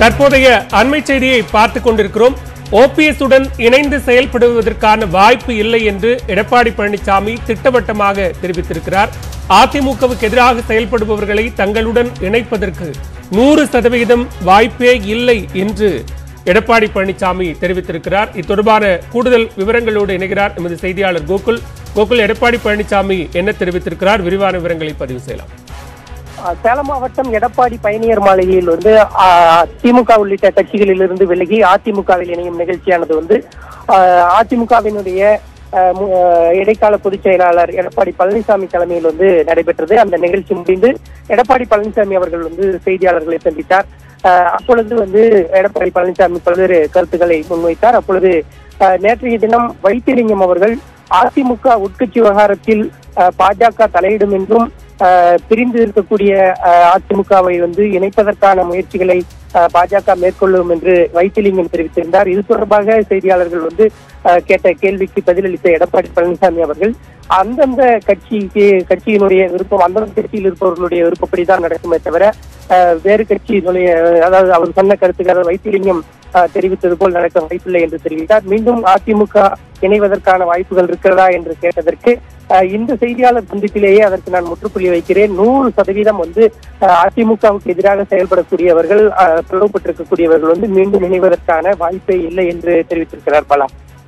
தற்போதைய அண்மை செய்தியை பார்த்துக் கொண்டிருக்கிறோம் ஓபிஎஸ் உடன் இணைந்து செயல்படுவதற்கான வாய்ப்பு இல்லை என்று எடப்பாடி பழனிசாமி திட்டவட்டமாக தெரிவித்திருக்கிறார் அதிமுகவுக்கு எதிராக செயல்படுபவர்களை தங்களுடன் இணைப்பதற்கு நூறு சதவிகிதம் வாய்ப்பே இல்லை என்று எடப்பாடி பழனிசாமி தெரிவித்திருக்கிறார் இத்தொடர்பான கூடுதல் விவரங்களோடு இணைகிறார் எமது செய்தியாளர் கோகுல் கோகுல் எடப்பாடி பழனிசாமி என்ன தெரிவித்திருக்கிறார் விரிவான விவரங்களை பதிவு செய்யலாம் அஹ் சேலம் மாவட்டம் எடப்பாடி பயணியர் மாளிகையில் வந்து அஹ், திமுக உள்ளிட்ட கட்சிகளிலிருந்து விலகி அதிமுகவில் இணையும் நிகழ்ச்சியானது வந்து அஹ், அதிமுகவினுடைய அஹ், மு- அஹ், இடைக்கால பொதுச் செயலாளர் எடப்பாடி பழனிசாமி தலைமையில் வந்து நடைபெற்றது அந்த நிகழ்ச்சி முடிந்து எடப்பாடி பழனிசாமி அவர்கள் வந்து செய்தியாளர்களை சந்தித்தார் அஹ், அப்பொழுது வந்து எடப்பாடி பழனிசாமி பல்வேறு கருத்துக்களை முன்வைத்தார் அப்பொழுது அஹ், நேற்றைய தினம் வைத்திலிங்கம் அவர்கள் அதிமுக உட்கட்சி விவகாரத்தில் அஹ், பாஜக தலையிடும் என்றும் அஹ், பிரிந்து இருக்கக்கூடிய அஹ், அதிமுகவை வந்து இணைப்பதற்கான முயற்சிகளை அஹ், பாஜக மேற்கொள்ளும் என்று வைத்திலிங்கம் தெரிவித்திருந்தார் இது தொடர்பாக செய்தியாளர்கள் வந்து அஹ், கேட்ட கேள்விக்கு பதிலளித்த எடப்பாடி பழனிசாமி அவர்கள் அந்தந்த கட்சிக்கு கட்சியினுடைய விருப்பம் அந்தந்த கட்சியில் இருப்பவர்களுடைய விருப்பப்படி தான் நடக்குமே தவிர அஹ், வேறு கட்சியினுடைய அதாவது அவர் சொன்ன கருத்துக்கள் வைத்திலிங்கம் அஹ், தெரிவித்தது போல் நடக்க வாய்ப்பில்லை என்று தெரிவித்தார் மீண்டும் அதிமுக இணைவதற்கான வாய்ப்புகள் இருக்கிறதா என்று கேட்டதற்கு அஹ், இந்த செய்தியாளர் சந்திப்பிலேயே அதற்கு நான் முற்றுப்புள்ளி வைக்கிறேன் நூறு சதவீதம் வந்து அஹ், அதிமுகவுக்கு எதிராக செயல்படக்கூடியவர்கள் அஹ், பிளவுபட்டிருக்கக்கூடியவர்கள் வந்து மீண்டும் இணைவதற்கான வாய்ப்பே இல்லை என்று தெரிவித்திருக்கிறார் பலா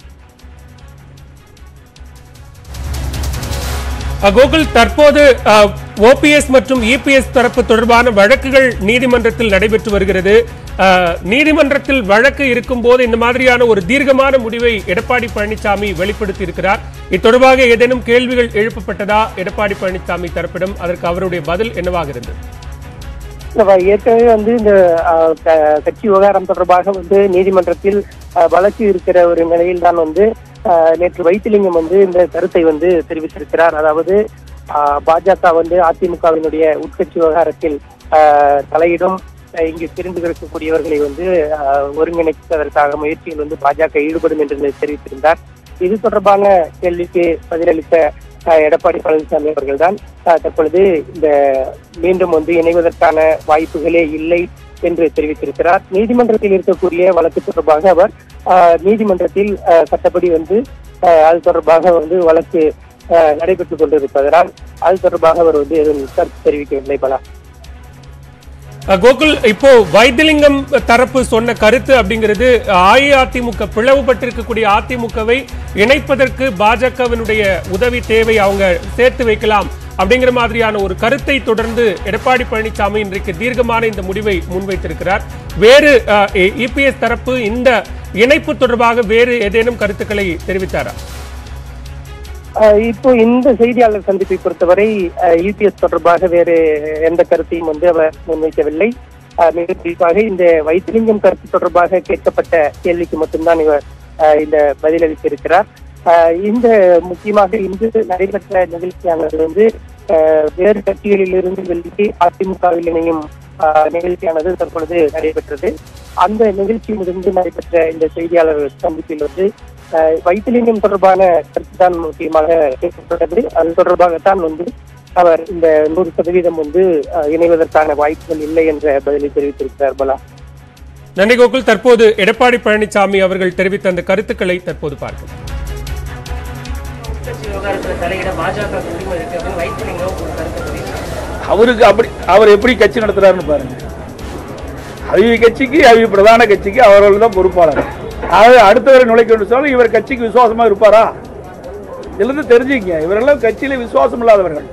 அஹ், கோகுல் தற்போது ஓபிஎஸ் மற்றும் இபிஎஸ் தரப்பு தொடர்பான வழக்குகள் நீதிமன்றத்தில் நடைபெற்று வருகிறது அஹ், நீதிமன்றத்தில் வழக்கு இருக்கும்போது இந்த மாதிரியான ஒரு தீர்க்கமான முடிவை எடப்பாடி பழனிசாமி வெளிப்படுத்தி இருக்கிறார் இத்தொடர்பாக ஏதேனும் கேள்விகள் எழுப்பப்பட்டதா எடப்பாடி பழனிசாமி தரப்பிடம் அதற்கு அவருடைய பதில் என்னவாக இருந்தது இல்ல, வ- ஏற்கனவே வந்து இந்த அஹ், க- கட்சி விவகாரம் தொடர்பாக வந்து நீதிமன்றத்தில் அஹ், வழக்கு இருக்கிற ஒரு நிலையில் தான் வந்து அஹ், நேற்று வைத்திலிங்கம் வந்து இந்த கருத்தை வந்து தெரிவித்திருக்கிறார் அதாவது அஹ், பாஜக வந்து அதிமுகவினுடைய உட்கட்சி விவகாரத்தில் அஹ், தலையிடும் அஹ், இங்கு பிரிந்து இருக்கக்கூடியவர்களை வந்து அஹ், ஒருங்கிணைப்பதற்காக முயற்சியில் வந்து பாஜக ஈடுபடும் என்று தெரிவித்திருந்தார் இது தொடர்பான கேள்விக்கு பதிலளித்த அஹ், எடப்பாடி பழனிசாமி அவர்கள்தான் அஹ், தற்பொழுது இந்த மீண்டும் வந்து இணைவதற்கான வாய்ப்புகளே இல்லை என்று தெரிவித்திருக்கிறார் நீதிமன்றத்தில் இருக்கக்கூடிய வழக்கு தொடர்பாக அவர் அஹ், நீதிமன்றத்தில் அஹ், சட்டப்படி வந்து அஹ், அது தொடர்பாக வந்து வழக்கு அஹ், நடைபெற்றுக் கொண்டிருப்பதனால் அது தொடர்பாக அவர் வந்து எதுவும் கருத்து தெரிவிக்கவில்லை பலா அஹ், கோகுல் இப்போ வைத்திலிங்கம் தரப்பு சொன்ன கருத்து அப்படிங்கிறது அஇஅதிமுக பிளவுபட்டிருக்கக்கூடிய அதிமுகவை இணைப்பதற்கு பாஜகவினுடைய உதவி தேவை அவங்க சேர்த்து வைக்கலாம் அப்படிங்கிற மாதிரியான ஒரு கருத்தை தொடர்ந்து எடப்பாடி பழனிசாமி இன்றைக்கு தீர்க்கமான இந்த முடிவை முன்வைத்திருக்கிறார் வேறு இபிஎஸ் தரப்பு இந்த இணைப்பு தொடர்பாக வேறு ஏதேனும் கருத்துக்களை தெரிவித்தாரா அஹ் இப்போ இந்த செய்தியாளர் சந்திப்பை பொறுத்தவரை யூபிஎஸ் தொடர்பாக வேறு எந்த கருத்தையும் வந்து அவர் முன்வைக்கவில்லை அஹ் மிக குறிப்பாக இந்த வைத்திலிங்கம் கருத்து தொடர்பாக கேட்கப்பட்ட கேள்விக்கு மட்டும்தான் இவர் அஹ் இந்த பதிலளித்திருக்கிறார் அஹ் இந்த முக்கியமாக இன்று நடைபெற்ற நிகழ்ச்சியானது வந்து அஹ் வேறு கட்சிகளிலிருந்து வெளியே அதிமுகவில் இணையும் அஹ் நிகழ்ச்சியானது தற்பொழுது நடைபெற்றது அந்த நிகழ்ச்சி முடிந்து நடைபெற்ற இந்த செய்தியாளர் சந்திப்பில் வந்து அஹ் வைத்திலிங்கம் தொடர்பான கருத்து தான் முக்கியமாக கேட்கப்பட்டது அது தொடர்பாகத்தான் வந்து அவர் இந்த நூறு சதவீதம் வந்து அஹ், இணைவதற்கான வாய்ப்புகள் இல்லை என்ற பதிலை தெரிவித்திருக்கிறார் பலா நன்றி கோகுல் தற்போது எடப்பாடி பழனிசாமி அவர்கள் தெரிவித்த அந்த கருத்துக்களை தற்போது பார்க்கலாம் உட்கட்சி விவகாரத்தில் தலையிட பாஜக உரிமை இருக்கு அப்படின்னு வைத்திலிங்கம் ஒரு கருத்தை தெரிவித்தார் அவருக்கு அப்படி அவர் எப்படி கட்சி நடத்துறாருன்னு பாருங்க அவங்க கட்சிக்கு அவங்க பிரதான கட்சிக்கு அவர்கள் தான் பொறுப்பாளர் அதாவது அடுத்தவரை நுழைக்க வேண்டும் சொன்னால் இவர் கட்சிக்கு விசுவாசமா இருப்பாரா இதுலேருந்து தெரிஞ்சுக்கங்க இவரெல்லாம் கட்சியில விசுவாசம் இல்லாதவர்கள்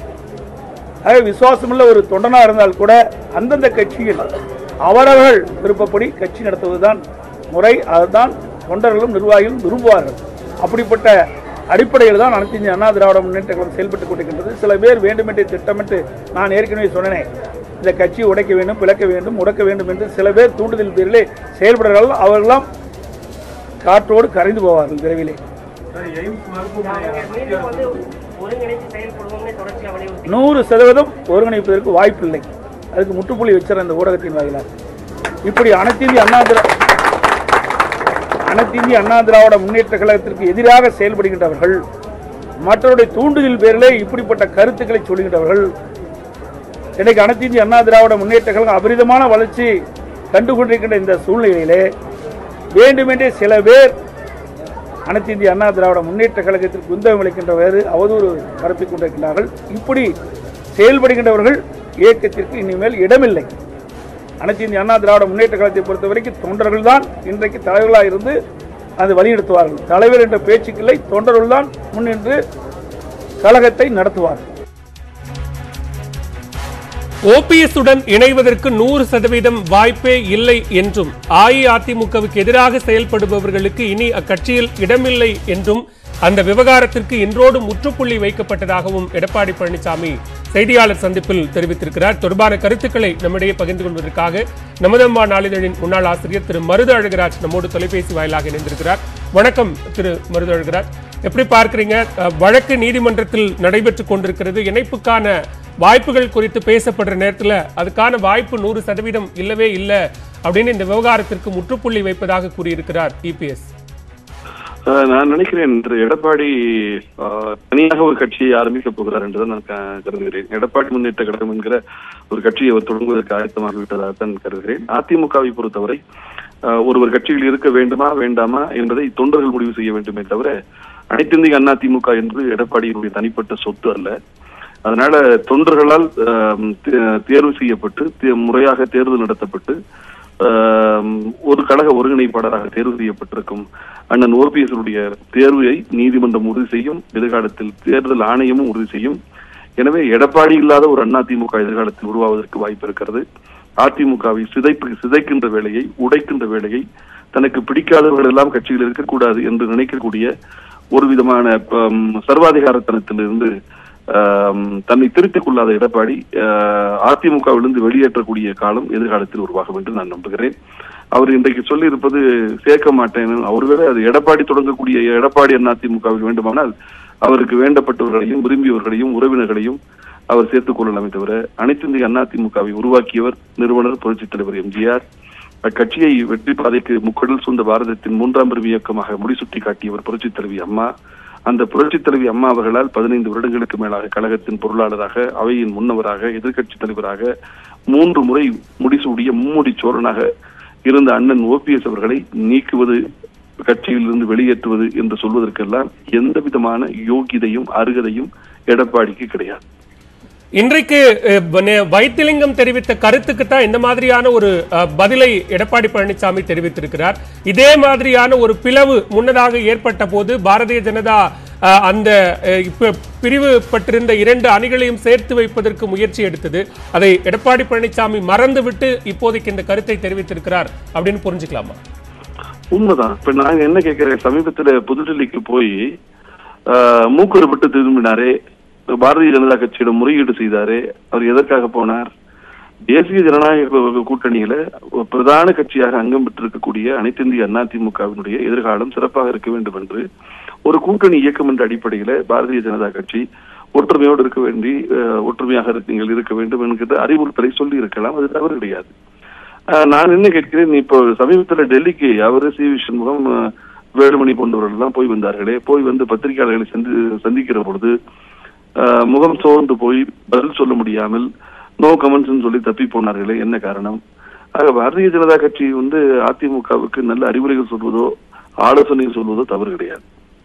ஆக விசுவாசமுள்ள ஒரு தொண்டனா இருந்தால் கூட அந்தந்த கட்சியில் அவரவர்கள் விருப்பப்படி கட்சி நடத்துவதுதான் முறை அதுதான் தொண்டர்களும் நிர்வாகிகளும் விரும்புவார்கள் அப்படிப்பட்ட அடிப்படையில் தான் அனைத்து இந்திய அண்ணா திராவிட முன்னேற்ற கழகம் செயல்பட்டுக் கொண்டிருக்கின்றது சில பேர் வேண்டுமென்றே திட்டமிட்டு நான் ஏற்கனவே சொன்னேன் இந்த கட்சியை உடைக்க வேண்டும் பிளக்க வேண்டும் முடக்க வேண்டும் என்று சில பேர் தூண்டுதல் பேரிலே செயல்படுகிறார்கள் அவர்களெல்லாம் காற்றோடு கரைந்து போவார்கள் விரைவிலே நாங்க மீண்டும் வந்து ஒருங்கிணைத்து செயல்படுவோம்னு தொடர்ச்சியாக வலியுறுத்தி நூறு சதவீதம் ஒருங்கிணைப்பதற்கு வாய்ப்பில்லை அதுக்கு முற்றுப்புள்ளி வச்சிட இந்த ஊடகத்தின் வாயிலாக இப்படி அனைத்து இந்திய அண்ணா திரா அனைத்து இந்திய அண்ணா திராவிட முன்னேற்ற கழகத்திற்கு எதிராக செயல்படுகின்றவர்கள் மற்றவருடைய தூண்டுதல் பேரிலே இப்படிப்பட்ட கருத்துக்களை சொல்லுகின்றவர்கள் இன்னைக்கு அனைத்து இந்திய அண்ணா திராவிட முன்னேற்ற கழகம் அபரிதமான வளர்ச்சி கண்டுகொண்டிருக்கின்ற இந்த சூழ்நிலையிலே வேண்டுமென்றே சில பேர் அனைத்து இந்திய அண்ணா திராவிட முன்னேற்ற கழகத்திற்கு குந்தகம் அளிக்கின்ற வேறு அவதூறு பரப்பிக் கொண்டிருக்கிறார்கள் இப்படி செயல்படுகின்றவர்கள் இயக்கத்திற்கு இனிமேல் இடமில்லை அனைத்து இந்திய அண்ணா திராவிட முன்னேற்ற கழகத்தை பொறுத்த வரைக்கும் தொண்டர்கள் தான் இன்றைக்கு தலைவர்களாக இருந்து அது வழிநடத்துவார்கள் தலைவர் என்ற பேச்சுக்கில்லை தொண்டர்கள் தான் முன்னின்று கழகத்தை நடத்துவார்கள் ஓபிஎஸ் உடன் இணைவதற்கு நூறு சதவீதம் வாய்ப்பே இல்லை என்றும் அஇஅதிமுகவுக்கு எதிராக செயல்படுபவர்களுக்கு இனி அக்கட்சியில் இடமில்லை என்றும் அந்த விவகாரத்திற்கு இன்றோடு முற்றுப்புள்ளி வைக்கப்பட்டதாகவும் எடப்பாடி பழனிசாமி செய்தியாளர் சந்திப்பில் தெரிவித்திருக்கிறார் தொடர்பான கருத்துக்களை நம்மிடையே பகிர்ந்து கொள்வதற்காக நமதம்மா நாளிதழின் முன்னாள் ஆசிரியர் திரு மருது அழகராஜ் நம்மோடு தொலைபேசி வாயிலாக இணைந்திருக்கிறார் வணக்கம் திரு மருது அழகராஜ் எப்படி பார்க்கிறீங்க அஹ், வழக்கு நீதிமன்றத்தில் நடைபெற்றுக் கொண்டிருக்கிறது இணைப்புக்கான வாய்ப்புகள் குறித்து பேசப்படுற நேரத்துல அதுக்கான வாய்ப்பு நூறு சதவீதம் இல்லவே இல்லை அப்படின்னு இந்த விவகாரத்திற்கு முற்றுப்புள்ளி வைப்பதாக கூறியிருக்கிறார் இபிஎஸ் அஹ் நான் நினைக்கிறேன் திரு எடப்பாடி அஹ், தனியாக ஒரு கட்சியை ஆரம்பிக்க போகிறார் என்றுதான் நான் க- கருதுகிறேன் எடப்பாடி முன்னேற்ற கழகம் என்கிற ஒரு கட்சியை அவர் தொடங்குவதற்கு ஆயத்தமாக விட்டதாக தான் கருதுகிறேன் அதிமுகவை பொறுத்தவரை அஹ், ஒருவர் கட்சியில் இருக்க வேண்டுமா வேண்டாமா என்பதை தொண்டர்கள் முடிவு செய்ய வேண்டுமே தவிர அனைத்திந்திய அண்ணா திமுக என்று எடப்பாடியினுடைய தனிப்பட்ட சொத்து அல்ல அதனால தொண்டர்களால் அஹ், தே- தேர்வு செய்யப்பட்டு தே- முறையாக தேர்தல் நடத்தப்பட்டு ஆம், ஒரு கழக ஒருங்கிணைப்பாளராக தேர்வு செய்யப்பட்டிருக்கும் அண்ணன் ஓபிஎஸ் உடைய தேர்வை நீதிமன்றம் உறுதி செய்யும் எதிர்காலத்தில் தேர்தல் ஆணையமும் உறுதி செய்யும் எனவே எடப்பாடி இல்லாத ஒரு அதிமுக எதிர்காலத்தில் உருவாவதற்கு வாய்ப்பு இருக்கிறது அதிமுகவை சிதைப்பு சிதைக்கின்ற வேலையை உடைக்கின்ற வேலையை தனக்கு பிடிக்காதவர்கள் எல்லாம் கட்சியில் இருக்கக்கூடாது என்று நினைக்கக்கூடிய ஒரு விதமான ஹம், சர்வாதிகாரத்தனத்திலிருந்து ஆம், தன்னை திருத்திக் கொள்ளாத எடப்பாடி ஆஹ், அதிமுகவிலிருந்து வெளியேற்றக்கூடிய காலம் எதிர்காலத்தில் உருவாகும் என்று நான் நம்புகிறேன் அவர் இன்றைக்கு சொல்லியிருப்பது சேர்க்க மாட்டேன் ஒருவேளை அது எடப்பாடி தொடங்கக்கூடிய எடப்பாடி அண்ணா அதிமுகவில் வேண்டுமானால் அவருக்கு வேண்டப்பட்டவர்களையும் விரும்பியவர்களையும் உறவினர்களையும் அவர் சேர்த்துக் கொள்ளலாமே தவிர அனைத்து இந்திய அண்ணா திமுகவை உருவாக்கியவர் நிறுவனர் புரட்சித் தலைவர் எம்ஜிஆர் அக்கட்சியை வெற்றி பாதைக்கு முக்கடல் சூழ்ந்த பாரதத்தின் மூன்றாம் பிரிவு இயக்கமாக முடிசூட்டி காட்டியவர் புரட்சித் தலைவி அம்மா அந்த புரட்சித் தலைவி அம்மா அவர்களால் பதினைந்து வருடங்களுக்கு மேலாக கழகத்தின் பொருளாளராக அவையின் முன்னவராக எதிர்க்கட்சித் தலைவராக மூன்று முறை முடிசூடிய மும்முடி சோழனாக இருந்த அண்ணன் ஓபிஎஸ் அவர்களை நீக்குவது கட்சியிலிருந்து வெளியேற்றுவது என்று சொல்வதற்கெல்லாம் எந்த விதமான யோகிதையும் அருகதையும் எடப்பாடிக்கு கிடையாது இன்றைக்கு அஹ், நே- வைத்திலிங்கம் தெரிவித்த கருத்துக்கு தான் இந்த மாதிரியான ஒரு அஹ், பதிலை எடப்பாடி பழனிசாமி தெரிவித்திருக்கிறார் இதே மாதிரியான ஒரு பிளவு முன்னதாக ஏற்பட்ட போது பாரதிய ஜனதா அஹ், அந்த அஹ், இப்ப பிரிவுபட்டிருந்த இரண்டு அணிகளையும் சேர்த்து வைப்பதற்கு முயற்சி எடுத்தது அதை எடப்பாடி பழனிசாமி மறந்துவிட்டு இப்போதைக்கு இந்த கருத்தை தெரிவித்திருக்கிறார் அப்படின்னு புரிஞ்சுக்கலாமா உண்மைதான் இப்ப நான் என்ன கேட்கிறேன் சமீபத்துல புதுடெல்லிக்கு போய் ஆஹ், மூக்குரு விட்டு திரும்பினாரே பாரதிய ஜனதா கட்சியிடம் முறையீடு செய்தாரே அவர் எதற்காக போனார் தேசிய ஜனநாயக கூட்டணியில ஒரு பிரதான கட்சியாக அங்கம் பெற்றிருக்கக்கூடிய அனைத்து இந்திய அதிமுகவினுடைய எதிர்காலம் சிறப்பாக இருக்க வேண்டும் என்று ஒரு கூட்டணி இயக்கம் என்ற அடிப்படையில பாரதிய ஜனதா கட்சி ஒற்றுமையோடு இருக்க வேண்டி ஆஹ், ஒற்றுமையாக இருக்க- நீங்கள் இருக்க வேண்டும் என்கிற அறிவுறுத்தலை சொல்லி இருக்கலாம் அது தவறு கிடையாது ஆஹ் நான் என்ன கேட்கிறேன் இப்போ சமீபத்துல டெல்லிக்கு அவரு சி வி சண்முகம் ஆஹ், வேலுமணி போன்றவர்கள் எல்லாம் போய் வந்தார்களே போய் வந்து பத்திரிகையாளர்களை சந்தி சந்திக்கிற பொழுது ஆஹ், முகம் சோர்ந்து போய் பதில் சொல்ல முடியாமல் நோ கமெண்ட்ஸ் சொல்லி தப்பி போனார்களே என்ன காரணம் ஆக பாரதிய ஜனதா கட்சி வந்து அதிமுகவுக்கு நல்ல அறிவுரைகள் சொல்வதோ ஆலோசனை சொல்வதோ தவறு கிடையாது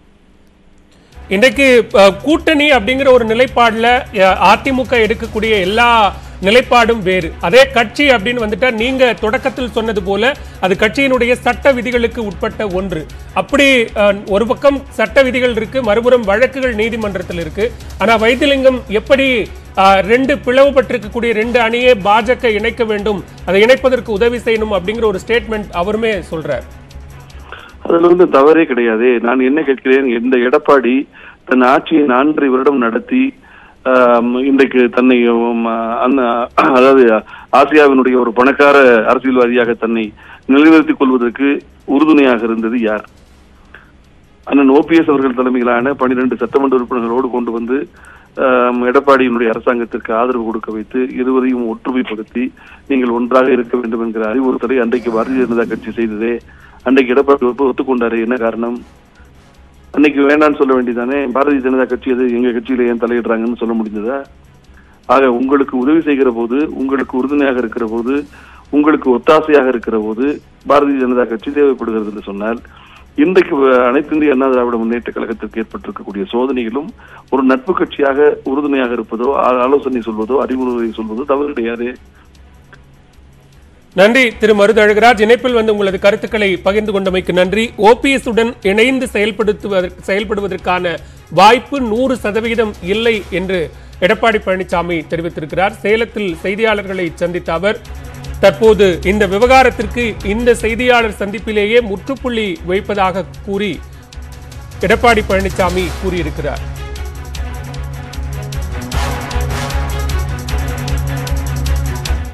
இன்றைக்கு அஹ், கூட்டணி அப்படிங்கிற ஒரு நிலைப்பாடுல அஹ், அதிமுக எடுக்கக்கூடிய எல்லா நிலைப்பாடும் வேறு அதே கட்சி அப்படின்னு வந்துட்டா நீங்க தொடக்கத்தில் சொன்னது போல அது கட்சியினுடைய சட்ட விதிகளுக்கு உட்பட்ட ஒன்று அப்படி அஹ், ஒரு பக்கம் சட்ட விதிகள் இருக்கு மறுபுறம் வழக்குகள் நீதிமன்றத்தில் இருக்கு ஆனா வைத்திலிங்கம் எப்படி அஹ், ரெண்டு பிளவுபட்டிருக்கக்கூடிய ரெண்டு அணியே பாஜக இணைக்க வேண்டும் அதை இணைப்பதற்கு உதவி செய்யணும் அப்படிங்கிற ஒரு ஸ்டேட்மெண்ட் அவருமே சொல்றார் அதுல வந்து தவறே கிடையாது நான் என்ன கேட்கிறேன் இந்த எடப்பாடி தன் ஆட்சியை நான்கரை வருடம் நடத்தி ஆம், இன்றைக்கு தன்னை உம், அந்த அதாவது ஆசியாவினுடைய ஒரு பணக்கார அரசியல்வாதியாக தன்னை நிலைநிறுத்திக் கொள்வதற்கு உறுதுணையாக இருந்தது யார் அண்ணன் ஓபிஎஸ் அவர்கள் தலைமையிலான பனிரெண்டு சட்டமன்ற உறுப்பினர்களோடு கொண்டு வந்து ஆம், எடப்பாடியினுடைய அரசாங்கத்திற்கு ஆதரவு கொடுக்க வைத்து இருவரையும் ஒற்றுமைப்படுத்தி நீங்கள் ஒன்றாக இருக்க வேண்டும் என்கிற அறிவுறுத்தலை அன்றைக்கு பாரதிய ஜனதா கட்சி செய்ததே அன்றைக்கு எடப்பாடி ஒப்பு- ஒத்துக்கொண்டாரு என்ன காரணம் அன்னைக்கு வேண்டாம்னு சொல்ல வேண்டியதானே பாரதிய ஜனதா கட்சி அது எங்க கட்சியில ஏன் தலையிடுறாங்கன்னு சொல்ல முடிஞ்சதா ஆக உங்களுக்கு உதவி செய்கிற போது உங்களுக்கு உறுதுணையாக இருக்கிற போது உங்களுக்கு ஒத்தாசையாக இருக்கிற போது பாரதிய ஜனதா கட்சி தேவைப்படுகிறது என்று சொன்னால் இன்றைக்கு வ- அனைத்து இந்திய அண்ணா திராவிட முன்னேற்ற கழகத்திற்கு ஏற்பட்டிருக்கக்கூடிய சோதனைகளும் ஒரு நட்பு கட்சியாக உறுதுணையாக இருப்பதோ ஆ- ஆலோசனை சொல்வதோ அறிவுரை சொல்வதோ தவறு கிடையாது நன்றி திரு மருதழகராஜ் இணைப்பில் வந்து உங்களது கருத்துக்களை பகிர்ந்து கொண்டமைக்கு நன்றி ஓபிஎஸ் உடன் இணைந்து செயல்படுத்துவதற்கு செயல்படுவதற்கான வாய்ப்பு நூறு சதவிகிதம் இல்லை என்று எடப்பாடி பழனிசாமி தெரிவித்திருக்கிறார் சேலத்தில் செய்தியாளர்களை சந்தித்த அவர் தற்போது இந்த விவகாரத்திற்கு இந்த செய்தியாளர் சந்திப்பிலேயே முற்றுப்புள்ளி வைப்பதாக கூறி எடப்பாடி பழனிசாமி கூறியிருக்கிறார்